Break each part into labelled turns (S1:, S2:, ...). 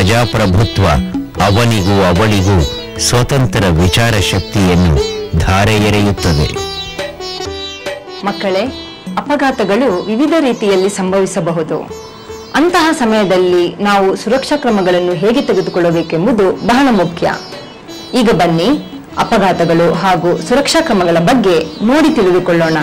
S1: ಪ್ರಜಾಪ್ರಭುತ್ವ ಅವನಿಗೂ ಅವಳಿಗೂ ಸ್ವತಂತ್ರ ವಿಚಾರ ಶಕ್ತಿಯನ್ನು ಧಾರೆ ಎರೆಯುತ್ತದೆ
S2: ಮಕ್ಕಳೇ ಅಪಘಾತಗಳು ವಿವಿಧ ರೀತಿಯಲ್ಲಿ ಸಂಭವಿಸಬಹುದು ಅಂತಹ ಸಮಯದಲ್ಲಿ ನಾವು ಸುರಕ್ಷಾ ಕ್ರಮಗಳನ್ನು ಹೇಗೆ ತೆಗೆದುಕೊಳ್ಳಬೇಕೆಂಬುದು ಬಹಳ ಮುಖ್ಯ ಈಗ ಬನ್ನಿ ಅಪಘಾತಗಳು ಹಾಗೂ ಸುರಕ್ಷಾ ಕ್ರಮಗಳ ಬಗ್ಗೆ ನೋಡಿ ತಿಳಿದುಕೊಳ್ಳೋಣ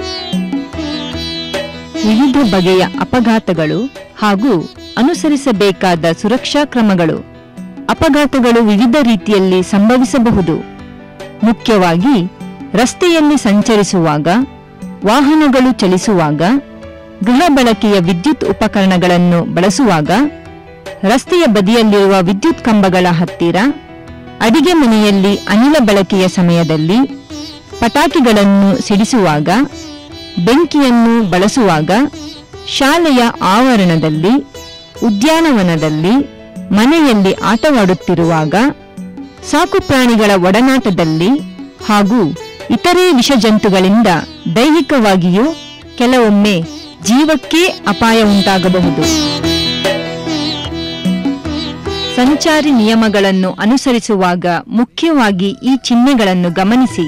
S2: ವಿವಿಧ ಬಗೆಯ ಅಪಘಾತಗಳು ಹಾಗೂ ಅನುಸರಿಸಬೇಕಾದ ಸುರಕ್ಷಾ ಕ್ರಮಗಳು ಅಪಘಾತಗಳು ವಿವಿಧ ರೀತಿಯಲ್ಲಿ ಸಂಭವಿಸಬಹುದು ಮುಖ್ಯವಾಗಿ ರಸ್ತೆಯಲ್ಲಿ ಸಂಚರಿಸುವಾಗ ವಾಹನಗಳು ಚಲಿಸುವಾಗ ಗೃಹ ಬಳಕೆಯ ವಿದ್ಯುತ್ ಉಪಕರಣಗಳನ್ನು ಬಳಸುವಾಗ ರಸ್ತೆಯ ಬದಿಯಲ್ಲಿರುವ ವಿದ್ಯುತ್ ಕಂಬಗಳ ಹತ್ತಿರ ಅಡಿಗೆ ಮನೆಯಲ್ಲಿ ಅನಿಲ ಬಳಕೆಯ ಸಮಯದಲ್ಲಿ ಪಟಾಕಿಗಳನ್ನು ಸಿಡಿಸುವಾಗ ಬೆಂಕಿಯನ್ನು ಬಳಸುವಾಗ ಶಾಲೆಯ ಆವರಣದಲ್ಲಿ ಉದ್ಯಾನವನದಲ್ಲಿ ಮನೆಯಲ್ಲಿ ಆಟವಾಡುತ್ತಿರುವಾಗ ಸಾಕು ಪ್ರಾಣಿಗಳ ಒಡನಾಟದಲ್ಲಿ ಹಾಗೂ ಇತರೆ ವಿಷಜಂತುಗಳಿಂದ ದೈಹಿಕವಾಗಿಯೂ ಕೆಲವೊಮ್ಮೆ ಜೀವಕ್ಕೆ ಅಪಾಯ ಉಂಟಾಗಬಹುದು ಸಂಚಾರಿ ನಿಯಮಗಳನ್ನು ಅನುಸರಿಸುವಾಗ ಮುಖ್ಯವಾಗಿ ಈ ಚಿಹ್ನೆಗಳನ್ನು ಗಮನಿಸಿ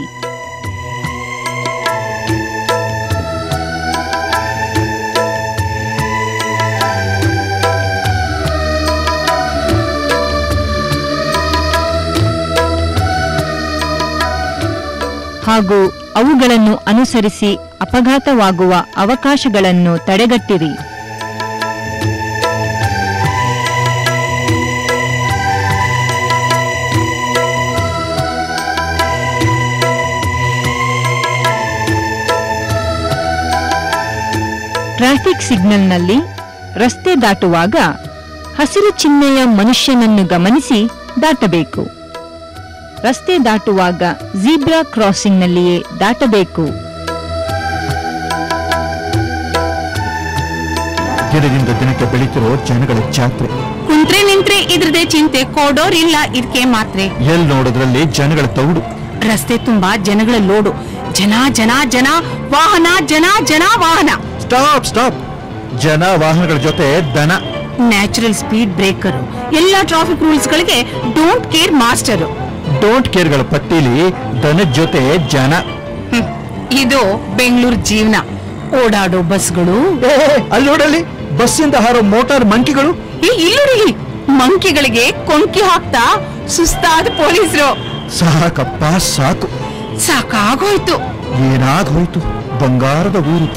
S2: ಹಾಗೂ ಅವುಗಳನ್ನು ಅನುಸರಿಸಿ ಅಪಘಾತವಾಗುವ ಅವಕಾಶಗಳನ್ನು ತಡೆಗಟ್ಟಿರಿ ಟ್ರಾಫಿಕ್ ಸಿಗ್ನಲ್ನಲ್ಲಿ ರಸ್ತೆ ದಾಟುವಾಗ ಹಸಿರು ಚಿಹ್ನೆಯ ಮನುಷ್ಯನನ್ನು ಗಮನಿಸಿ ದಾಟಬೇಕು ರಸ್ತೆ ದಾಟುವಾಗ ಜೀಬ್ರಾ ಕ್ರಾಸಿಂಗ್ನಲ್ಲಿಯೇ ದಾಟಬೇಕು
S3: ದಿನದಿಂದ ದಿನಕ್ಕೆ ಬೆಳೀತಿರೋ ಜನಗಳ ಜಾತ್ರೆ
S4: ಕುಂತ್ರೆ ನಿಂತ್ರೆ ಇದ್ರದೇ ಚಿಂತೆ ಕೊಡೋರಿಲ್ಲ ಇದಕ್ಕೆ ಮಾತ್ರೆ
S3: ಎಲ್ ನೋಡೋದ್ರಲ್ಲಿ ಜನಗಳ ತೌಡು
S4: ರಸ್ತೆ ತುಂಬಾ ಜನಗಳ ಲೋಡು ಜನ ಜನ ಜನ ವಾಹನ ಜನ ಜನ ವಾಹನ
S3: ಸ್ಟಾಪ್ ಸ್ಟಾಪ್ ಜನ ವಾಹನಗಳ ಜೊತೆ ದನ
S4: ನ್ಯಾಚುರಲ್ ಸ್ಪೀಡ್ ಬ್ರೇಕರ್ ಎಲ್ಲಾ ಟ್ರಾಫಿಕ್ ರೂಲ್ಸ್ ಗಳಿಗೆ ಡೋಂಟ್ ಕೇರ್ ಮಾಸ್ಟರ್
S3: ಡೋಂಟ್ ಕೇರ್ಗಳ ಪಟ್ಟಿಲಿ ದನದ ಜೊತೆ ಜನ
S4: ಇದು ಬೆಂಗಳೂರು ಜೀವನ ಓಡಾಡೋ ಬಸ್ಗಳು
S3: ಏ, ಅಲ್ಲಿ ನೋಡಲ್ಲಿ ಬಸ್ಸಿಂದ ಹಾರೋ ಮೋಟಾರ್ ಮಂಕಿಗಳು
S4: ಈ ಇಲ್ಲುಡಿ ಮಂಕಿಗಳಿಗೆ ಕೊಂಕಿ ಹಾಕ್ತಾ ಸುಸ್ತಾದ ಪೊಲೀಸರು
S3: ಸಾಕಪ್ಪ ಸಾಕು
S4: ಸಾಕಾಗೋಯ್ತು
S3: ಏನಾಗ್ ಹೋಯ್ತು ಬಂಗಾರದ ಊರು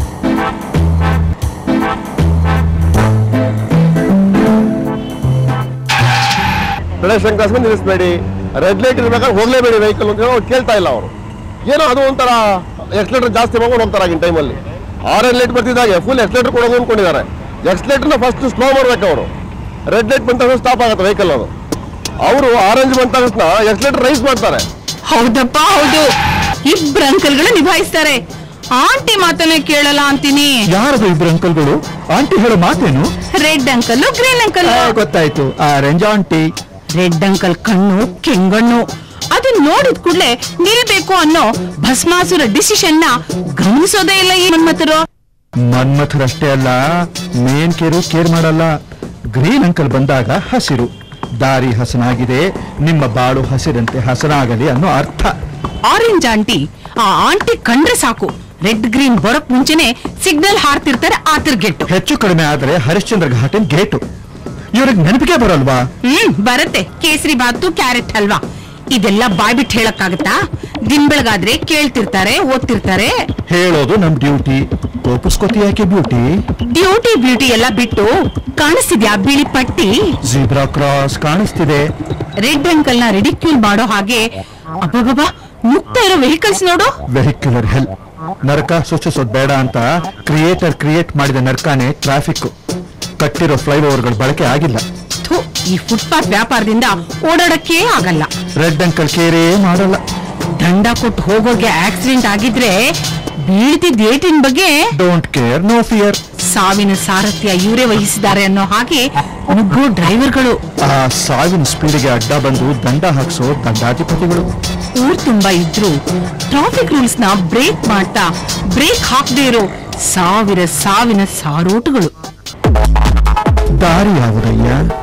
S5: ಬೆಳೆ ಶಂಕರ್ಸ್ಕೊಂಡು ನಿಲ್ಲಿಸಬೇಡಿ ರೆಡ್ ಲೈಟ್ ಇರ್ಬೇಕಾದ್ರೆ ಹೋಗ್ಲೇಬೇಡಿ ವೆಹಿಕಲ್ ಅಂತ ಹೇಳಿ ಅವ್ರು ಕೇಳ್ತಾ ಇಲ್ಲ ಅವರು ಏನೋ ಅದು ಒಂಥರ ಎಕ್ಸ್ಲೇಟರ್ ಜಾಸ್ತಿ ಮಾಡ್ಕೊಂಡು ಹೋಗ್ತಾರೆ ಆಗಿನ ಟೈಮಲ್ಲಿ ಆರೆಂಜ್ ಲೈಟ್ ಬರ್ತಿದ್ದಾಗೆ ಫುಲ್ ಎಕ್ಸ್ಲೇಟರ್ ಕೊಡೋದು ಅಂದ್ಕೊಂಡಿದ್ದಾರೆ ಎಕ್ಸ್ಲೇಟರ್ನ ಫಸ್ಟ್ ಸ್ಲೋ ಮಾಡ್ಬೇಕು ಅವರು ರೆಡ್ ಲೈಟ್ ಬಂದ ತಕ್ಷಣ ಸ್ಟಾಪ್ ಆಗುತ್ತೆ ವೆಹಿಕಲ್ ಅದು ಅವರು ಆರೆಂಜ್ ಬಂದ ತಕ್ಷಣ ಎಕ್ಸ್ಲೇಟರ್ ರೈಸ್ ಮಾಡ್ತಾರೆ
S4: ಹೌದಪ್ಪ ಹೌದು ಇಬ್ರು ಅಂಕಲ್ಗಳು ನಿಭಾಯಿಸ್ತಾರೆ ಆಂಟಿ ಮಾತನ್ನ ಕೇಳಲ್ಲ ಅಂತೀನಿ
S3: ಯಾರದು ಇಬ್ರು ಅಂಕಲ್ಗಳು ಆಂಟಿ ಹೇಳೋ ಮಾತೇನು
S4: ರೆಡ್ ಅಂಕಲ್ ಗ್ರೀನ್ ಅಂಕಲ್
S3: ಆ, ಗೊತ್ತಾಯ್ತು ಆರೆಂಜ್ ಆಂಟಿ
S4: ರೆಡ್ ಅಂಕಲ್ ಕಣ್ಣು ಕೆಂಗಣ್ಣು ಅದನ್ನ ನೋಡಿದ ಕೂಡಲೇ ನಿಲ್ಬೇಕು ಅನ್ನೋ ಭಸ್ಮಾಸುರ ಡಿಸಿಷನ್ ನ ಗಮನಿಸೋದೇ ಇಲ್ಲ ಈ ಮನ್ಮತರು
S3: ಮನ್ಮಥರಷ್ಟೇ ಅಲ್ಲ ಮೇನ್ ಕೇರು ಕೇರ್ ಮಾಡಲ್ಲ ಗ್ರೀನ್ ಅಂಕಲ್ ಬಂದಾಗ ಹಸಿರು ದಾರಿ ಹಸನಾಗಿದೆ ನಿಮ್ಮ ಬಾಳು ಹಸಿರಂತೆ ಹಸನಾಗಲಿ ಅನ್ನೋ ಅರ್ಥ
S4: ಆರೆಂಜ್ ಆಂಟಿ ಆ ಆಂಟಿ ಕಂಡ್ರೆ ಸಾಕು ರೆಡ್ ಗ್ರೀನ್ ಬರೋಕ್ ಮುಂಚೆನೆ ಸಿಗ್ನಲ್ ಹಾರ್ತಿರ್ತಾರೆ ಆತಿರ್ಗೆಟ್ಟು
S3: ಹೆಚ್ಚು ಕಡಿಮೆ ಆದ್ರೆ ಹರಿಶ್ಚಂದ್ರ ಘಾಟಿನ ಗೇಟು ಇವ್ರಿಗೆ ನೆನಪಿಗೆ ಬರಲ್ವಾ
S4: ಹ್ಮ್ ಬರುತ್ತೆ ಕೇಸರಿ ಬಾತು ಕ್ಯಾರೆಟ್ ಹಲ್ವಾ ಇದೆಲ್ಲ ಬಾಯ್ಬಿಟ್ಟು ಹೇಳಕ್ಕಾಗತ್ತಾ ದಿನ ಬೆಳಗಾದ್ರೆ ಕೇಳ್ತಿರ್ತಾರೆ ಓದ್ತಿರ್ತಾರೆ
S3: ಹೇಳೋದು ನಮ್ ಡ್ಯೂಟಿ ಕೋಪಿಸ್ಕೋತಿ ಯಾಕೆ ಬ್ಯೂಟಿ
S4: ಡ್ಯೂಟಿ ಬ್ಯೂಟಿ ಎಲ್ಲ ಬಿಟ್ಟು ಕಾಣಿಸ್ತಿದ್ಯಾ ಬಿಳಿ ಪಟ್ಟಿ
S3: ಜೀಬ್ರಾ ಕ್ರಾಸ್ ಕಾಣಿಸ್ತಿದೆ
S4: ರೆಡ್ ಅಂಕಲ್ ನ ರಿಡಿಕ್ಯೂಲ್ ಮಾಡೋ ಹಾಗೆ ಅಬ್ಬಬ್ಬಾ ಮುಕ್ತ ಇರೋ ವೆಹಿಕಲ್ಸ್ ನೋಡು
S3: ವೆಹಿಕ್ಯುಲರ್ ಹೆಲ್ ನರಕ ಸೃಷ್ಟಿಸೋದ್ ಬೇಡ ಅಂತ ಕ್ರಿಯೇಟರ್ ಕ್ರಿಯೇಟ್ ಮಾಡಿದ ನರ್ಕಾನೆ ಟ್ರಾಫಿಕ್ ಕಟ್ಟಿರೋ ಫ್ಲೈಓವರ್ಗಳು ಬಳಕೆ ಆಗಿಲ್ಲ
S4: ಥು, ಈ ಫುಟ್ಪಾತ್ ವ್ಯಾಪಾರದಿಂದ ಓಡಾಡಕ್ಕೆ ಆಗಲ್ಲ
S3: ರೆಡ್ ಅಂಕಲ್ ಕೇರೇ ಮಾಡಲ್ಲ
S4: ದಂಡ ಕೊಟ್ಟು ಹೋಗೋರ್ಗೆ ಆಕ್ಸಿಡೆಂಟ್ ಆಗಿದ್ರೆ ಬೀಳ್ತಿದ್ ಏಟಿನ ಬಗ್ಗೆ
S3: ಡೋಂಟ್ ಕೇರ್ ನೋ ಫಿಯರ್
S4: ಸಾವಿನ ಸಾರಥ್ಯ ಇವರೇ ವಹಿಸಿದ್ದಾರೆ ಅನ್ನೋ ಹಾಗೆ ನುಗ್ಗೋ ಡ್ರೈವರ್ಗಳು
S3: ಆ ಸಾವಿನ ಸ್ಪೀಡ್ಗೆ ಅಡ್ಡ ಬಂದು ದಂಡ ಹಾಕ್ಸೋ ದಂಡಾಧಿಪತಿಗಳು
S4: ಊರ್ ತುಂಬಾ ಇದ್ರು ಟ್ರಾಫಿಕ್ ರೂಲ್ಸ್ ನ ಬ್ರೇಕ್ ಮಾಡ್ತಾ ಬ್ರೇಕ್ ಹಾಕದೇ ಇರೋ ಸಾವಿರ ಸಾವಿನ ಸಾರೋಟುಗಳು
S3: ದಾರಿ ಯಾವುದಯ್ಯ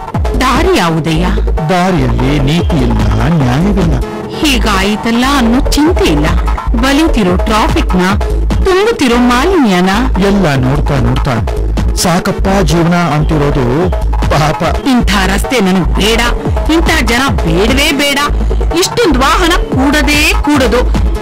S4: ದಾರಿ ಯಾವುದಯ್ಯ
S3: ದಾರಿಯಲ್ಲಿ ನೀತಿ ಇಲ್ಲ ನ್ಯಾಯವಿಲ್ಲ
S4: ಹೀಗಾಯಿತಲ್ಲ ಅನ್ನೋ ಚಿಂತೆ ಇಲ್ಲ ಬಲಿತಿರೋ ಟ್ರಾಫಿಕ್ನ ತುಂಬುತ್ತಿರೋ ಮಾಲಿನ್ಯನ
S3: ಎಲ್ಲ ನೋಡ್ತಾ ನೋಡ್ತಾ ಸಾಕಪ್ಪ ಜೀವನ ಅಂತಿರೋದು ಪಾಪ
S4: ಇಂಥ ರಸ್ತೆ ನನಗ್ ಬೇಡ ಇಂಥ ಜನ ಬೇಡವೇ ಬೇಡ ಇಷ್ಟೊಂದು ವಾಹನ ಕೂಡದೇ ಕೂಡದು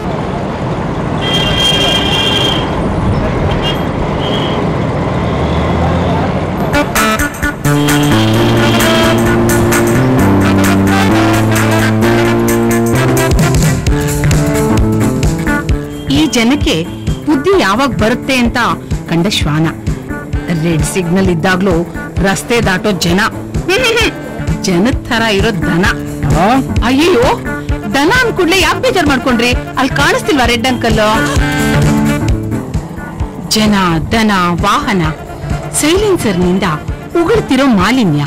S4: ಈ ಜನಕ್ಕೆ ಬುದ್ಧಿ ಯಾವಾಗ ಬರುತ್ತೆ ಅಂತ ಕಂಡ ಶ್ವಾನ ರೆಡ್ ಸಿಗ್ನಲ್ ಇದ್ದಾಗ್ಲೂ ರಸ್ತೆ ದಾಟೋ ಜನ ಜನದ ತರ ಇರೋ ದನ ಅಯ್ಯೋ ದನ ಅನ್ಕೂಡ್ಲೆ ಯಾಕೆ ಬೇಜಾರ್ ಮಾಡ್ಕೊಂಡ್ರಿ ಅಲ್ಲಿ ಕಾಣಿಸ್ತಿಲ್ವಾ ರೆಡ್ ಅಂಕಲ್ ಜನ ದನ ವಾಹನ ಸೈಲೆನ್ಸರ್ ನಿಂದ ಉಗುಳ್ತಿರೋ ಮಾಲಿನ್ಯ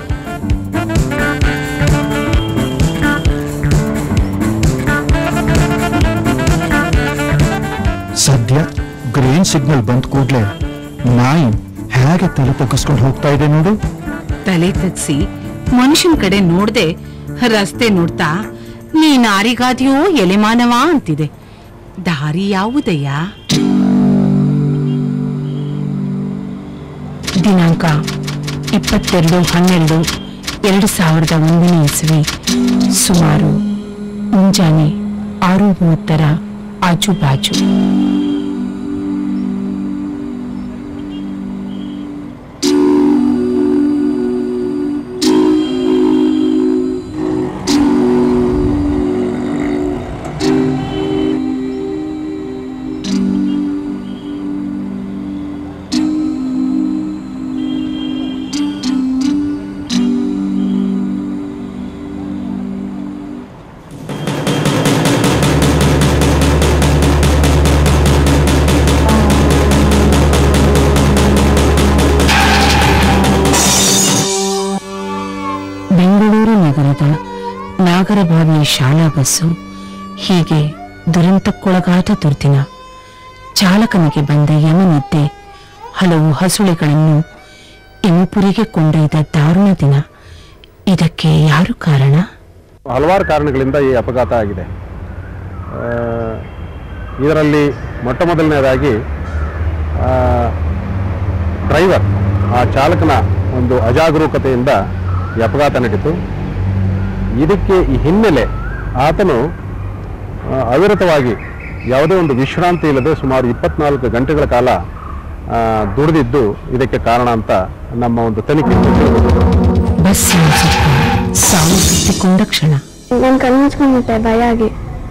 S3: ಸದ್ಯ ಗ್ರೀನ್ ಸಿಗ್ನಲ್ ಬಂದ ಕೂಡ್ಲೆ ನಾಯಿ ಹೇಗೆ ತಲೆ ತಗ್ಗಿಸ್ಕೊಂಡು ಹೋಗ್ತಾ ಇದೆ ನೋಡು
S4: ತಲೆ ತಗ್ಸಿ ಮನುಷ್ಯನ್ ಕಡೆ ನೋಡ್ದೆ ರಸ್ತೆ ನೋಡ್ತಾ ನೀ ನಾರಿಗಾದಿಯೋ ಎಲೆಮಾನವ ಅಂತಿದೆ ದಾರಿ ಯಾವುದಯ್ಯ ದಿನಾಂಕ ಇಪ್ಪತ್ತೆರಡು ಹನ್ನೆರಡು ಎರಡು ಸಾವಿರದ ಒಂದನೇ ಇಸ್ವಿ ಸುಮಾರು ಮುಂಜಾನೆ ಆರು ಮೂವತ್ತರ ಆಜುಬಾಜು ಬೆಂಗಳೂರು ನಗರದ ನಾಗರಭಾವಿ ಶಾಲಾ ಬಸ್ಸು ಹೀಗೆ ದುರಂತಕ್ಕೊಳಗಾದ ದುರ್ದಿನ ಚಾಲಕನಿಗೆ ಬಂದ ಯಮನಿದ್ದೆ ಹಲವು ಹಸುಳೆಗಳನ್ನು ಯಮಪುರಿಗೆ ಕೊಂಡೊಯ್ದ ದಾರುಣ ದಿನ ಇದಕ್ಕೆ ಯಾರು ಕಾರಣ
S5: ಹಲವಾರು ಕಾರಣಗಳಿಂದ ಈ ಅಪಘಾತ ಆಗಿದೆ ಆ, ಇದರಲ್ಲಿ ಮೊಟ್ಟ ಮೊದಲನೇದಾಗಿ ಆ, ಡ್ರೈವರ್ ಆ ಚಾಲಕನ ಒಂದು ಅಜಾಗರೂಕತೆಯಿಂದ ಈ ಅಪಘಾತ ನಡೀತು ಇದಕ್ಕೆ ಈ ಹಿನ್ನೆಲೆ ಆತನು ಆ, ಅವಿರತವಾಗಿ ಯಾವುದೇ ಒಂದು ವಿಶ್ರಾಂತಿ ಇಲ್ಲದೆ ಸುಮಾರು ಇಪ್ಪತ್ನಾಲ್ಕು ಗಂಟೆಗಳ ಕಾಲ ಆ, ದುಡಿದಿದ್ದು ಇದಕ್ಕೆ ಕಾರಣ ಅಂತ ನಮ್ಮ ಒಂದು ತನಿಖೆ
S4: ಬಸ್ಸಿನ ಸುತ್ತ ಸಾವು ಸುತ್ತಿಕೊಂಡ ಕ್ಷಣ
S6: ನಾನು ಕಣ್ಣು ಮುಚ್ಕೊಂಡ್ಬಿಟ್ಟೆ ಭಯ ಆಗಿ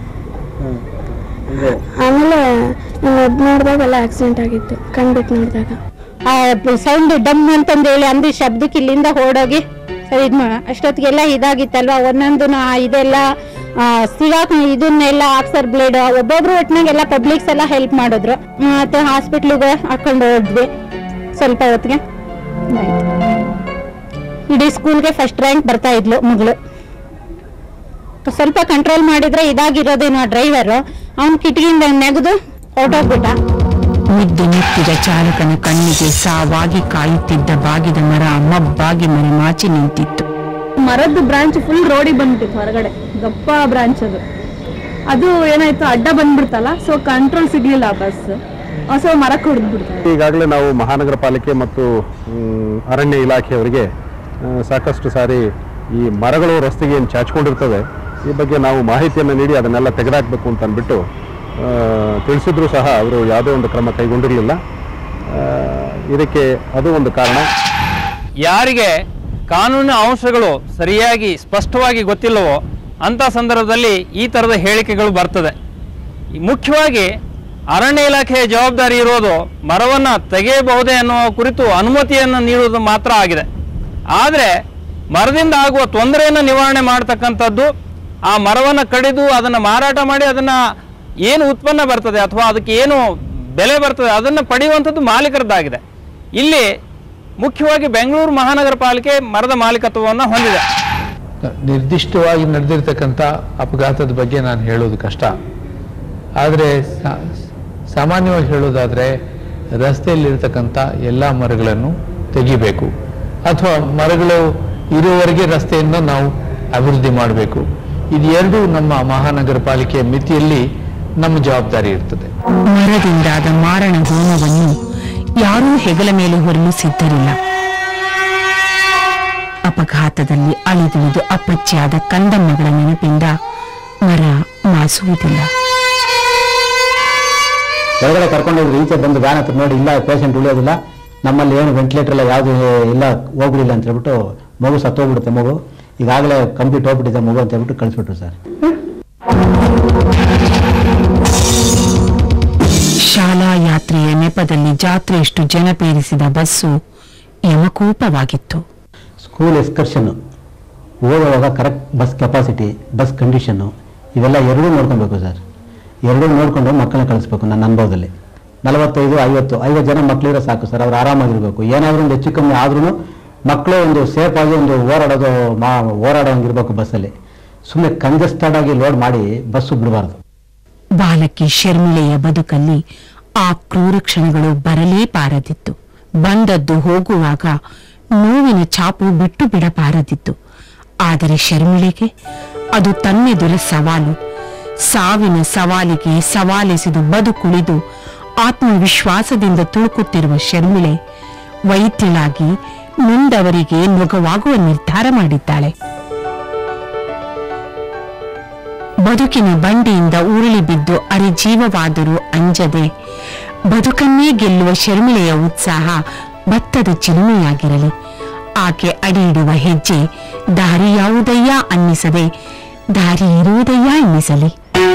S6: ಆಮೇಲೆ ನಾನು ಅದ್ ನೋಡಿದಾಗೆಲ್ಲ ಆಕ್ಸಿಡೆಂಟ್ ಆಗಿತ್ತು ಕಣ್ಬಿಟ್ಟು ನೋಡಿದಾಗ
S7: ಸೌಂಡ್ ಡಮ್ ಅಂತಂದು ಹೇಳಿ ಅಂದು ಶಬ್ದಕ್ಕೆ ಇಲ್ಲಿಂದ ಓಡೋಗಿ ಸರಿ ಇದ್ ಮಾಡ ಅಷ್ಟೊತ್ತಿಗೆಲ್ಲ ಇದಾಗಿತ್ತಲ್ವಾ ಒಂದೊಂದು ಇದೆಲ್ಲ ಆ, ಸಿಗಾಕ್ ಇದನ್ನೆಲ್ಲ ಹಾಕ್ಸರ್ ಬ್ಲೇಡ್ ಒಬ್ಬೊಬ್ರು ಒಟ್ಟಿನಾಗೆಲ್ಲ ಪಬ್ಲಿಕ್ಸ್ ಎಲ್ಲ ಹೆಲ್ಪ್ ಮಾಡಿದ್ರು ಮತ್ತೆ ಹಾಸ್ಪಿಟ್ಲಿಗೆ ಹಾಕೊಂಡು ಹೋದ್ವಿ ಸ್ವಲ್ಪ ಹೊತ್ತಿಗೆ ಆಯ್ತು. ಇಡೀ ಸ್ಕೂಲ್ಗೆ ಫಸ್ಟ್ ರ್ಯಾಂಕ್ ಬರ್ತಾ ಇದ್ಲು ಮಗಳು ಸ್ವಲ್ಪ ಕಂಟ್ರೋಲ್ ಮಾಡಿದ್ರೆ ಇದಾಗಿರೋದೇನೋ ಡ್ರೈವರು ಅವ್ನ್ ಕಿಟಕಿಯಿಂದ ನೆಗೆದು ಹೊರಟೋಗ್ಬಿಟ್ಟ
S4: ನಿದ್ದೆ ನಿಂತಿದ ಚಾಲಕನ ಕಣ್ಣಿಗೆ ಸಾವಾಗಿ ಕಾಯುತ್ತಿದ್ದ ಬಾಗಿದ ಮರ ಮಬ್ಬಾಗಿ ಮರೆಮಾಚಿ ನಿಂತಿತ್ತು
S8: ಮರದ್ದು ಬ್ರಾಂಚ್ ಫುಲ್ ರೋಡಿಗೆ ಬಂದ್ಬಿಟ್ಟಿತ್ತು ಹೊರಗಡೆ ದಪ್ಪ ಬ್ರಾಂಚ್ ಅದು ಅದು ಏನಾಯ್ತು ಅಡ್ಡ ಬಂದ್ಬಿಡ್ತಲ್ಲ ಸೊ ಕಂಟ್ರೋಲ್ ಸಿಗ್ಲಿಲ್ಲ ಬಸ್ ಸೊ ಮರಕ್ಕೆ ಹೊಡೆದ್ಬಿಡ್ತಾರೆ
S5: ಈಗಾಗಲೇ ನಾವು ಮಹಾನಗರ ಪಾಲಿಕೆ ಮತ್ತು ಮ್, ಅರಣ್ಯ ಇಲಾಖೆಯವರಿಗೆ ಆ, ಸಾಕಷ್ಟು ಸಾರಿ ಈ ಮರಗಳು ರಸ್ತೆಗೆ ಏನು ಚಾಚ್ಕೊಂಡಿರ್ತವೆ ಈ ಬಗ್ಗೆ ನಾವು ಮಾಹಿತಿಯನ್ನು ನೀಡಿ ಅದನ್ನೆಲ್ಲ ತೆಗೆದಾಕಬೇಕು ಅಂತ ಅಂದ್ಬಿಟ್ಟು ಆ, ತಿಳಿಸಿದ್ರು ಸಹ ಅವರು ಯಾವುದೇ ಒಂದು ಕ್ರಮ ಕೈಗೊಂಡಿರಲಿಲ್ಲ ಆ, ಇದಕ್ಕೆ ಅದು ಒಂದು ಕಾರಣ
S9: ಯಾರಿಗೆ ಕಾನೂನಿನ ಅಂಶಗಳು ಸರಿಯಾಗಿ ಸ್ಪಷ್ಟವಾಗಿ ಗೊತ್ತಿಲ್ಲವೋ ಅಂಥ ಸಂದರ್ಭದಲ್ಲಿ ಈ ಥರದ ಹೇಳಿಕೆಗಳು ಬರ್ತದೆ ಈ ಮುಖ್ಯವಾಗಿ ಅರಣ್ಯ ಇಲಾಖೆಯ ಜವಾಬ್ದಾರಿ ಇರೋದು ಮರವನ್ನು ತೆಗೆಯಬಹುದೇ ಅನ್ನುವ ಕುರಿತು ಅನುಮತಿಯನ್ನು ನೀಡುವುದು ಮಾತ್ರ ಆಗಿದೆ ಆದರೆ ಮರದಿಂದ ಆಗುವ ತೊಂದರೆಯನ್ನು ನಿವಾರಣೆ ಮಾಡ್ತಕ್ಕಂಥದ್ದು ಆ ಮರವನ್ನು ಕಡಿದು ಅದನ್ನು ಮಾರಾಟ ಮಾಡಿ ಅದನ್ನು ಏನು ಉತ್ಪನ್ನ ಬರ್ತದೆ ಅಥವಾ ಅದಕ್ಕೆ ಏನು ಬೆಲೆ ಬರ್ತದೆ ಅದನ್ನು ಪಡೆಯುವಂಥದ್ದು ಮಾಲೀಕರದ್ದಾಗಿದೆ ಇಲ್ಲಿ ಮುಖ್ಯವಾಗಿ ಬೆಂಗಳೂರು ಮಹಾನಗರ ಪಾಲಿಕೆ ಮರದ ಮಾಲೀಕತ್ವವನ್ನು ಹೊಂದಿದೆ
S10: ನಿರ್ದಿಷ್ಟವಾಗಿ ನಡೆದಿರ್ತಕ್ಕಂಥ ಅಪಘಾತದ ಬಗ್ಗೆ ನಾನು ಹೇಳೋದು ಕಷ್ಟ ಆದರೆ ಸಾಮಾನ್ಯವಾಗಿ ಹೇಳೋದಾದರೆ ರಸ್ತೆಯಲ್ಲಿರ್ತಕ್ಕಂಥ ಎಲ್ಲ ಮರಗಳನ್ನು ತೆಗಿಬೇಕು ಅಥವಾ ಮರಗಳು ಇರುವವರೆಗೆ ರಸ್ತೆಯನ್ನು ನಾವು ಅಭಿವೃದ್ಧಿ ಮಾಡಬೇಕು ಇದು ಎರಡು ನಮ್ಮ ಮಹಾನಗರ ಪಾಲಿಕೆಯ ಮಿತಿಯಲ್ಲಿ ನಮ್ಮ ಜವಾಬ್ದಾರಿ ಇರ್ತದೆ
S4: ಮರದಿಂದಾದ ಮಾರಣ ಹೋಮವನ್ನು ಯಾರೂ ಹೆಗಲ ಮೇಲೆ ಹೊರಲು ಸಿದ್ಧರಿಲ್ಲ ಅಪಘಾತದಲ್ಲಿ ಅಳಿದುಳಿದು ಅಪ್ಪಚ್ಚಿಯಾದ ಕಂದಮ್ಮಗಳ ನೆನಪಿಂದ ಮರ ಮಾಸುವುದಿಲ್ಲ
S11: ಹೊರಗಡೆ ಕರ್ಕೊಂಡೋಗಿ ಈಚೆ ಬಂದು ವ್ಯಾನ್ ಹತ್ರ ನೋಡಿ ಇಲ್ಲ ಪೇಷಂಟ್ ಉಳಿಯೋದಿಲ್ಲ ನಮ್ಮಲ್ಲಿ ಏನು ವೆಂಟಿಲೇಟರ್ ಎಲ್ಲ ಯಾವುದು ಇಲ್ಲ ಹೋಗ್ಬಿಡಿಲ್ಲ ಅಂತ ಹೇಳ್ಬಿಟ್ಟು ಮಗು ಸತ್ತೋಗ್ಬಿಡುತ್ತೆ ಮಗು ಈಗಾಗಲೇ ಕಂಪ್ಲೀಟ್ ಹೋಗ್ಬಿಟ್ಟಿದೆ ಮಗು ಅಂತ ಹೇಳ್ಬಿಟ್ಟು ಕಳಿಸ್ಬಿಟ್ರು ಸರ್
S4: ಶಾಲಾ ಯಾತ್ರೆಯ ನೆಪದಲ್ಲಿ ಜಾತ್ರೆಯಷ್ಟು ಜನಪೇರಿಸಿದ ಬಸ್ಸು ಯಮಕೋಪವಾಗಿತ್ತು
S11: ಸ್ಕೂಲ್ ಎಕ್ಸ್ಕರ್ಷನ್ ಹೋಗುವಾಗ correct bus capacity bus condition ಇವೆಲ್ಲ ಎರಡೂ ನೋಡ್ಕೊಬೇಕು ಸರ್ ಎರಡೂ ನೋಡಿಕೊಂಡು ಮಕ್ಕಳನ್ನ ಕಳಿಸ್ಬೇಕು ನನ್ನ ಅನುಭವದಲ್ಲಿ ನಲವತ್ತೈದು ಐವತ್ತು ಐವತ್ತು ಜನ ಮಕ್ಕಳಿರೋ ಸಾಕು ಸರ್ ಅವ್ರು ಆರಾಮಾಗಿರ್ಬೇಕು ಏನಾದರೂ ಒಂದು ಹೆಚ್ಚು ಕಮ್ಮಿ ಆದ್ರೂ ಮಕ್ಕಳು ಒಂದು ಸೇಫ್ ಆಗಿ ಒಂದು ಓಡಾಡೋದು ಮಾ ಓಡಾಡೋಂಗಿರ್ಬೇಕು ಬಸ್ಸಲ್ಲಿ ಸುಮ್ಮನೆ ಕಂಜೆಸ್ಟೆಡ್ ಆಗಿ ಲೋಡ್ ಮಾಡಿ ಬಸ್ಸು ಬಿಡಬಾರ್ದು
S4: ಬಾಲಕಿ ಶರ್ಮಿಳೆಯ ಬದುಕಲ್ಲಿ ಆ ಕ್ರೂರ ಕ್ಷಣಗಳು ಬರಲೇ ಪಾರದಿತ್ತು ಬಂದದ್ದು ಹೋಗುವಾಗ ನೋವಿನ ಛಾಪು ಬಿಟ್ಟು ಬಿಡಬಾರದಿತ್ತು ಆದರೆ ಶರ್ಮಿಳೆಗೆ ಅದು ತನ್ನೆದುರ ಸವಾಲು ಸಾವಿನ ಸವಾಲಿಗೆ ಸವಾಲೆಸೆದು ಬದುಕುಳಿದು ಆತ್ಮವಿಶ್ವಾಸದಿಂದ ತುಳುಕುತ್ತಿರುವ ಶರ್ಮಿಳೆ ವೈದ್ಯಳಾಗಿ ನೊಂದವರಿಗೆ ನೊಗವಾಗುವ ನಿರ್ಧಾರ ಮಾಡಿದ್ದಾಳೆ ಬದುಕಿನ ಬಂಡಿಯಿಂದ ಉರುಳಿ ಬಿದ್ದು ಅರೆಜೀವವಾದರೂ ಅಂಜದೆ ಬದುಕನ್ನೇ ಗೆಲ್ಲುವ ಶರ್ಮಿಳೆಯ ಉತ್ಸಾಹ ಭತ್ತದ ಚಿಲುಮೆಯಾಗಿರಲಿ ಆಕೆ ಅಡಿಯಿಡುವ ಹೆಜ್ಜೆ ದಾರಿ ಯಾವುದಯ್ಯ ಅನ್ನಿಸದೆ ದಾರಿ ಇರುವುದಯ್ಯ ಎನ್ನಿಸಲಿ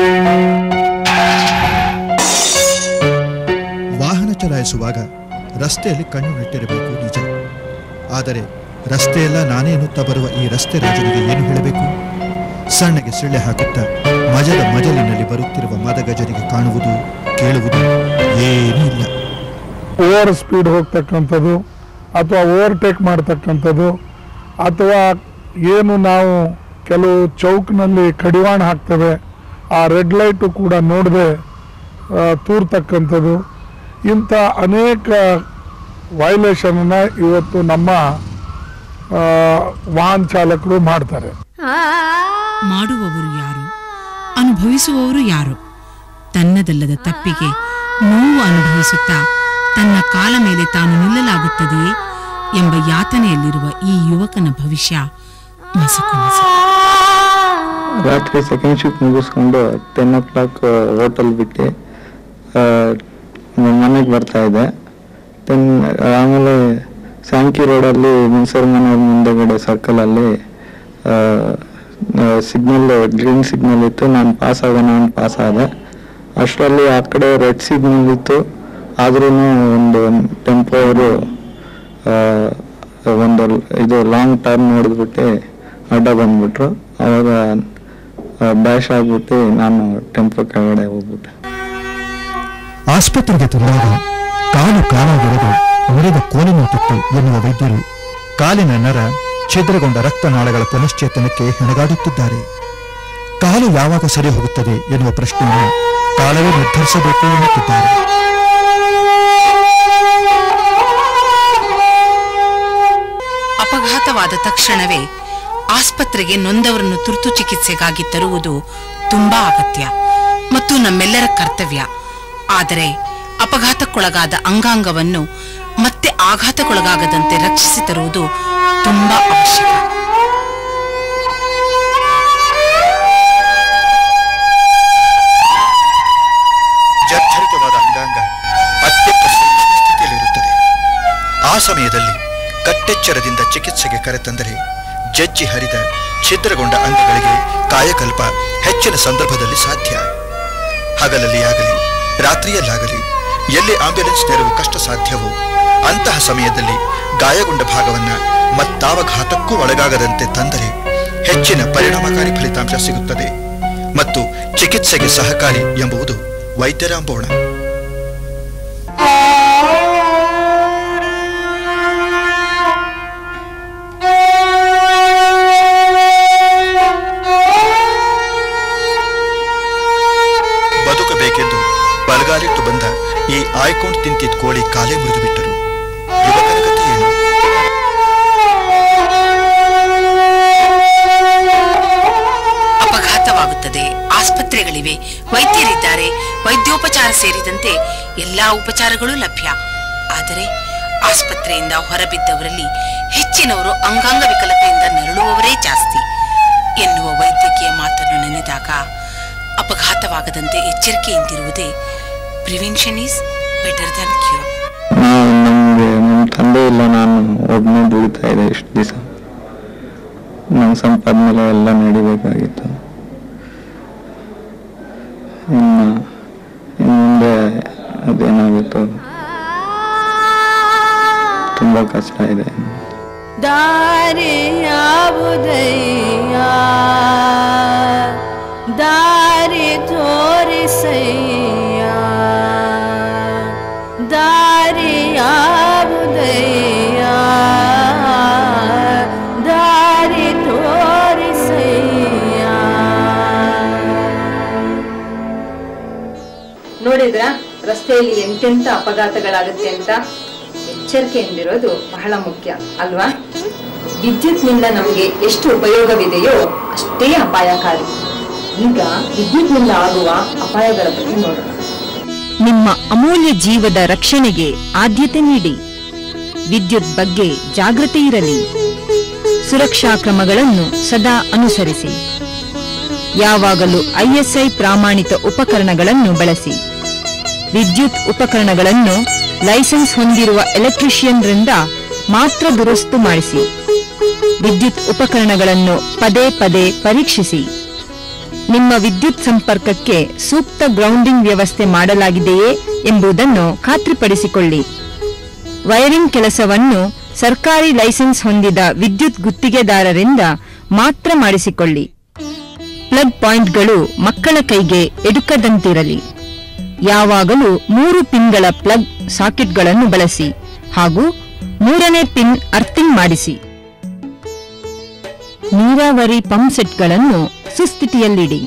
S12: ವಾಹನ ಚಲಾಯಿಸುವಾಗ ರಸ್ತೆಯಲ್ಲಿ ಕಣ್ಣು ನೆಟ್ಟಿರಬೇಕು ನಿಜ ಆದರೆ ರಸ್ತೆಯೆಲ್ಲ ನಾನೇ ಎನ್ನುತ್ತಾ ಬರುವ ಈ ರಸ್ತೆ ರಾಜನಿಗೆ ಏನು ಹೇಳಬೇಕು ಸಣ್ಣಗೆ ಸಿಳ್ಳೆ ಹಾಕುತ್ತಾ ಮಜದ ಮಜಲಿನಲ್ಲಿ ಬರುತ್ತಿರುವ ಮದಗಜರಿಗೆ ಕಾಣುವುದು ಕೇಳುವುದು ಏನೂ ಇಲ್ಲ
S13: ಓವರ್ ಸ್ಪೀಡ್ ಹೋಗ್ತಕ್ಕಂಥದ್ದು ಅಥವಾ ಓವರ್ಟೇಕ್ ಮಾಡ್ತಕ್ಕಂಥದ್ದು ಅಥವಾ ಏನು ನಾವು ಕೆಲವು ಚೌಕ್ನಲ್ಲಿ ಕಡಿವಾಣ ಹಾಕ್ತೇವೆ ಆ ರೆಡ್ ಲೈಟು ಕೂಡ ನೋಡದೆ ತೂರ್ತಕ್ಕಂಥದ್ದು ಇಂಥ ಅನೇಕ ವೈಲೇಷನ್ನ ಇವತ್ತು ನಮ್ಮ ಆ, ವಾಹನ ಚಾಲಕರು ಮಾಡ್ತಾರೆ
S14: ಮಾಡುವವರು ಯಾರು ಅನುಭವಿಸುವವರು ಯಾರು ತನ್ನದಲ್ಲದ ತಪ್ಪಿಗೆ ನೋವು ಅನುಭವಿಸುತ್ತಾ ತನ್ನ ಕಾಲ ಮೇಲೆ ತಾನು ನಿಲ್ಲಲಾಗುತ್ತದೆಯೇ ಎಂಬ ಯಾತನೆಯಲ್ಲಿರುವ ಈ ಯುವಕನ ಭವಿಷ್ಯ ಮಸಕು
S15: ರಾತ್ರಿ ಸೆಕೆಂಡ್ ಶಿಫ್ಟ್ ಮುಗಿಸ್ಕೊಂಡು ಟೆನ್ ಓ ಕ್ಲಾಕ್ ಹೋಟೆಲ್ ಬಿಟ್ಟು ಮನೆಗೆ ಬರ್ತಾ ಇದ್ದೆ ಟೆನ್ ಆಮೇಲೆ ಸ್ಯಾಂಕಿ ರೋಡಲ್ಲಿ ಮನ್ಸೂರ್ ಮನೆ ಮುಂದೆಗಡೆ ಸರ್ಕಲಲ್ಲಿ ಸಿಗ್ನಲ್ ಗ್ರೀನ್ ಸಿಗ್ನಲ್ ಇತ್ತು ನಾನು ಪಾಸ್ ಆಗೋಣ ಅಂತ ಪಾಸ್ ಆದೆ ಅಷ್ಟರಲ್ಲಿ ಆ ಕಡೆ ರೆಡ್ ಸಿಗ್ನಲ್ ಇತ್ತು ಆದ್ರೂ ಒಂದು ಟೆಂಪೋ ಅವರು ಒಂದು ಇದು ಲಾಂಗ್ ಟರ್ನ್ ನೋಡಿದ್ಬಿಟ್ಟು ಅಡ್ಡ ಬಂದ್ಬಿಟ್ರು ಅವಾಗ ಡ್ಯಾಶ್ ಆಗ್ಬಿಟ್ಟು ನಾನು ಟೆಂಪೋ ಕೆಳಗಡೆ ಹೋಗ್ಬಿಟ್ಟೆ
S12: ಆಸ್ಪತ್ರೆಗೆ ತಂದಾಗ ಕಾಲು ಕಾಲಾಗಿರದು ಮುರಿದ ಕೋಲಿನಂತಿತ್ತು ಎನ್ನುವ ವೈದ್ಯರು ಕಾಲಿನ ನರ ಛಿದ್ರಗೊಂಡ ರಕ್ತನಾಳಗಳ ಪುನಶ್ಚೇತನಕ್ಕೆ ಹೆಣಗಾಡುತ್ತಿದ್ದಾರೆ ಕಾಲು ಯಾವಾಗ ಸರಿ ಹೋಗುತ್ತದೆ ಎನ್ನುವ ಪ್ರಶ್ನೆಯನ್ನು ಕಾಲವೇ ನಿರ್ಧರಿಸಬೇಕು ಎನ್ನುತ್ತಿದ್ದಾರೆ
S14: ಅಪಘಾತವಾದ ತಕ್ಷಣವೇ ಆಸ್ಪತ್ರೆಗೆ ನೊಂದವರನ್ನು ತುರ್ತು ಚಿಕಿತ್ಸೆಗಾಗಿ ತರುವುದು ತುಂಬಾ ಅಗತ್ಯ ಮತ್ತು ನಮ್ಮೆಲ್ಲರ ಕರ್ತವ್ಯ ಆದರೆ ಅಪಘಾತಕ್ಕೊಳಗಾದ ಅಂಗಾಂಗವನ್ನು ಮತ್ತೆ ಆಘಾತಕ್ಕೊಳಗಾಗದಂತೆ ರಕ್ಷಿಸಿ ತರುವುದು ತುಂಬಾ ಅವಶ್ಯಕ
S12: ಜರ್ಜರಿತವಾದ ಅಂಗಾಂಗ ಅತ್ಯಂತ ಸೂಕ್ಷ್ಮ ಸ್ಥಿತಿಯಲ್ಲಿರುತ್ತದೆ ಆ ಸಮಯದಲ್ಲಿ ಕಟ್ಟೆಚ್ಚರದಿಂದ ಚಿಕಿತ್ಸೆಗೆ ಕರೆತಂದರೆ ಜಜ್ಜಿ ಹರಿದ ಛಿದ್ರಗೊಂಡ ಅಂಗಗಳಿಗೆ ಕಾಯಕಲ್ಪ ಹೆಚ್ಚಿನ ಸಂದರ್ಭದಲ್ಲಿ ಸಾಧ್ಯ ಹಗಲಲ್ಲಿ ಆಗಲಿ ರಾತ್ರಿಯಲ್ಲಾಗಲಿ ಎಲ್ಲಿ ಆಂಬ್ಯುಲೆನ್ಸ್ ನೆರವು ಕಷ್ಟ ಸಾಧ್ಯವೋ ಅಂತಹ ಸಮಯದಲ್ಲಿ ಗಾಯಗೊಂಡ ಭಾಗವನ್ನ ಮತ್ತಾವ ಘಾತಕ್ಕೂ ಒಳಗಾಗದಂತೆ ತಂದರೆ ಹೆಚ್ಚಿನ ಪರಿಣಾಮಕಾರಿ ಫಲಿತಾಂಶ ಸಿಗುತ್ತದೆ ಮತ್ತು ಚಿಕಿತ್ಸೆಗೆ ಸಹಕಾರಿ ಎಂಬುದು ವೈದ್ಯರ ಅಂಬೋಣ ಬದುಕಬೇಕೆಂದು ಬಲಗಾಲಿಟ್ಟು ಬಂದ ಈ ಆಯ್ಕೊಂಡು ತಿಂತಿದ್ದ ಕೋಳಿ ಕಾಲೇ ಮುರಿದು ಬಿಟ್ಟರು ಯುವಕನ ಗತಿ ಏನು
S14: ಆಸ್ಪತ್ರೆಗಳಿವೆ ವೈದ್ಯರಿದ್ದಾರೆ ವೈದ್ಯೋಪಚಾರ ಸೇರಿದಂತೆ ಎಲ್ಲಾ ಉಪಚಾರಗಳು ಲಭ್ಯ ಆದರೆ ಆಸ್ಪತ್ರೆಯಿಂದ ಹೊರಬಿದ್ದವರಲ್ಲಿ ಹೆಚ್ಚಿನವರು ಅಂಗಾಂಗ ವಿಕಲತೆಯಿಂದ ನರಳುವವರೇ ಜಾಸ್ತಿ ಎನ್ನುವ ವೈದ್ಯಕೀಯ ಮಾತನ್ನು ನೆನೆದಾಗ ಅಪಘಾತವಾಗದಂತೆ ಎಚ್ಚರಿಕೆಯಿಂದಿರುವುದೇ prevention is better than cure
S15: ನಾವು ನಮಗೆ ನಮ್ಮ ತಂದೆ ಇಲ್ಲ ನಾನು ಒಬ್ಬನೇ ದುಡಿತಾ ಇದೆ ಇಷ್ಟು ದಿವಸ ನನ್ನ ಸಂಪಾದನೆ ಎಲ್ಲ ನಡಿಬೇಕಾಗಿತ್ತು ಇನ್ನು ಇನ್ನು ಮುಂದೆ ಅದೇನಾಗುತ್ತೋ ತುಂಬ ಕಷ್ಟ ಇದೆ
S16: ದಾರಿ ಯಾವುದಯ್ಯ ದಾರಿ ತೋರಿಸಯ್ಯ ದಾರಿ ಯಾವುದಯ್ಯ ದಾರಿ ತೋರಿಸಯ್ಯ
S2: ನೋಡಿದ್ರ ರಸ್ತೆಯಲ್ಲಿ ಎಂತೆಂತ ಅಪಘಾತಗಳಾಗುತ್ತೆ ಅಂತ ಎಚ್ಚರಿಕೆಯಿಂದಿರೋದು ಬಹಳ ಮುಖ್ಯ ಅಲ್ವಾ ವಿದ್ಯುತ್ನಿಂದ ನಮಗೆ ಎಷ್ಟು ಉಪಯೋಗವಿದೆಯೋ ಅಷ್ಟೇ ಅಪಾಯಕಾರಿ ಈಗ ವಿದ್ಯುತ್ನಿಂದ ಆಗುವ ಅಪಾಯಗಳ ಬಗ್ಗೆ ನೋಡೋಣ
S17: ನಿಮ್ಮ ಅಮೂಲ್ಯ ಜೀವದ ರಕ್ಷಣೆಗೆ ಆದ್ಯತೆ ನೀಡಿ ವಿದ್ಯುತ್ ಬಗ್ಗೆ ಜಾಗೃತಿ ಇರಲಿ ಸುರಕ್ಷಾ ಕ್ರಮಗಳನ್ನು ಸದಾ ಅನುಸರಿಸಿ ಯಾವಾಗಲೂ ಐಎಸ್ಐ ಪ್ರಾಮಾಣಿತ ಉಪಕರಣಗಳನ್ನು ಬಳಸಿ ವಿದ್ಯುತ್ ಉಪಕರಣಗಳನ್ನು ಲೈಸೆನ್ಸ್ ಹೊಂದಿರುವ ಎಲೆಕ್ಟ್ರಿಷಿಯನ್ರಿಂದ ಮಾತ್ರ ದುರಸ್ತು ಮಾಡಿಸಿ ವಿದ್ಯುತ್ ಉಪಕರಣಗಳನ್ನು ಪದೇ ಪದೇ ಪರೀಕ್ಷಿಸಿ ನಿಮ್ಮ ವಿದ್ಯುತ್ ಸಂಪರ್ಕಕ್ಕೆ ಸೂಕ್ತ ಗ್ರೌಂಡಿಂಗ್ ವ್ಯವಸ್ಥೆ ಮಾಡಲಾಗಿದೆಯೇ ಎಂಬುದನ್ನು ಖಾತ್ರಿಪಡಿಸಿಕೊಳ್ಳಿ ವೈರಿಂಗ್ ಕೆಲಸವನ್ನು ಸರ್ಕಾರಿ ಲೈಸೆನ್ಸ್ ಹೊಂದಿದ ವಿದ್ಯುತ್ ಗುತ್ತಿಗೆದಾರರಿಂದ ಮಾತ್ರ ಮಾಡಿಸಿಕೊಳ್ಳಿ ಪ್ಲಗ್ ಪಾಯಿಂಟ್ಗಳು ಮಕ್ಕಳ ಕೈಗೆ ಎಡುಕದಂತಿರಲಿ ಯಾವಾಗಲೂ ಮೂರು ಪಿನ್ಗಳ ಪ್ಲಗ್ ಸಾಕೆಟ್ಗಳನ್ನು ಬಳಸಿ ಹಾಗೂ ಮೂರನೇ ಪಿನ್ ಅರ್ಥಿಂಗ್ ಮಾಡಿಸಿ ನೀರಾವರಿ ಪಂಪ್ ಸೆಟ್ಗಳನ್ನು ಸುಸ್ಥಿತಿಯಲ್ಲಿಡಿ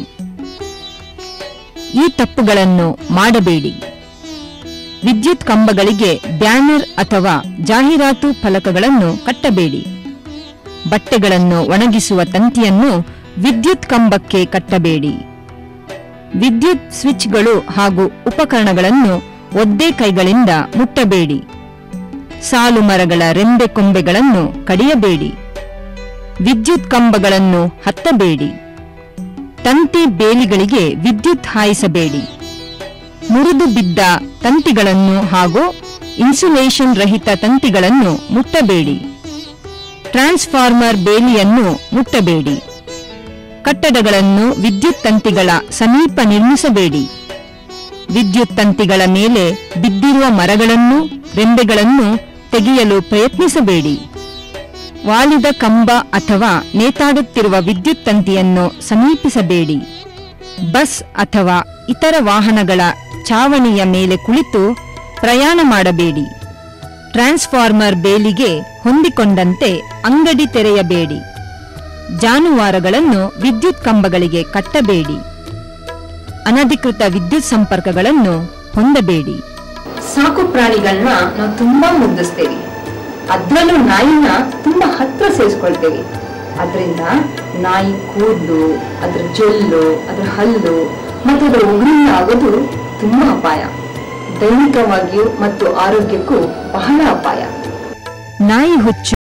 S17: ಈ ತಪ್ಪುಗಳನ್ನು ಮಾಡಬೇಡಿ ವಿದ್ಯುತ್ ಕಂಬಗಳಿಗೆ ಬ್ಯಾನರ್ ಅಥವಾ ಜಾಹೀರಾತು ಫಲಕಗಳನ್ನು ಕಟ್ಟಬೇಡಿ ಬಟ್ಟೆಗಳನ್ನು ಒಣಗಿಸುವ ತಂತಿಯನ್ನು ವಿದ್ಯುತ್ ಕಂಬಕ್ಕೆ ಕಟ್ಟಬೇಡಿ ವಿದ್ಯುತ್ ಸ್ವಿಚ್ಗಳು ಹಾಗೂ ಉಪಕರಣಗಳನ್ನು ಒದ್ದೆ ಕೈಗಳಿಂದ ಮುಟ್ಟಬೇಡಿ ಸಾಲು ಮರಗಳ ರೆಂಬೆ ಕೊಂಬೆಗಳನ್ನು ಕಡಿಯಬೇಡಿ ವಿದ್ಯುತ್ ಕಂಬಗಳನ್ನು ಹತ್ತಬೇಡಿ ತಂತಿ ಬೇಲಿಗಳಿಗೆ ವಿದ್ಯುತ್ ಹಾಯಿಸಬೇಡಿ ಮುರಿದು ಬಿದ್ದ ತಂತಿಗಳನ್ನು ಹಾಗೂ ಇನ್ಸುಲೇಷನ್ ರಹಿತ ತಂತಿಗಳನ್ನು ಮುಟ್ಟಬೇಡಿ ಟ್ರಾನ್ಸ್ಫಾರ್ಮರ್ ಬೇಲಿಯನ್ನು ಮುಟ್ಟಬೇಡಿ ಕಟ್ಟಡಗಳನ್ನು ವಿದ್ಯುತ್ ತಂತಿಗಳ ಸಮೀಪ ನಿರ್ಮಿಸಬೇಡಿ ವಿದ್ಯುತ್ ತಂತಿಗಳ ಮೇಲೆ ಬಿದ್ದಿರುವ ಮರಗಳನ್ನು ರೆಂಬೆಗಳನ್ನು ತೆಗೆಯಲು ಪ್ರಯತ್ನಿಸಬೇಡಿ ವಾಲಿದ ಕಂಬ ಅಥವಾ ನೇತಾಡುತ್ತಿರುವ ವಿದ್ಯುತ್ ತಂತಿಯನ್ನು ಸಮೀಪಿಸಬೇಡಿ ಬಸ್ ಅಥವಾ ಇತರ ವಾಹನಗಳ ಚಾವಣಿಯ ಮೇಲೆ ಕುಳಿತು ಪ್ರಯಾಣ ಮಾಡಬೇಡಿ ಟ್ರಾನ್ಸ್ಫಾರ್ಮರ್ ಬೇಲಿಗೆ ಹೊಂದಿಕೊಂಡಂತೆ ಅಂಗಡಿ ತೆರೆಯಬೇಡಿ ಜಾನುವಾರುಗಳನ್ನು ವಿದ್ಯುತ್ ಕಂಬಗಳಿಗೆ ಕಟ್ಟಬೇಡಿ ಅನಧಿಕೃತ ವಿದ್ಯುತ್ ಸಂಪರ್ಕಗಳನ್ನು ಹೊಂದಬೇಡಿ
S2: ಸಾಕು ಪ್ರಾಣಿಗಳನ್ನ ನಾವು ತುಂಬಾ ಮುದ್ದಿಸ್ತೇವೆ ಅದ್ರಲ್ಲೂ ನಾಯಿನ ತುಂಬಾ ಹತ್ರ ಸೇರಿಸ್ಕೊಳ್ತೇವೆ ಅದರಿಂದ ನಾಯಿ ಕೂದಲು ಅದ್ರ ಜೊಲ್ಲು ಅದ್ರ ಹಲ್ಲು ಮತ್ತು ಅದರ ಉಗುರಿಂದ ಆಗೋದು ತುಂಬಾ ಅಪಾಯ ದೈನಿಕವಾಗಿಯೂ ಮತ್ತು ಆರೋಗ್ಯಕ್ಕೂ ಬಹಳ ಅಪಾಯ
S17: ನಾಯಿ ಹುಚ್ಚು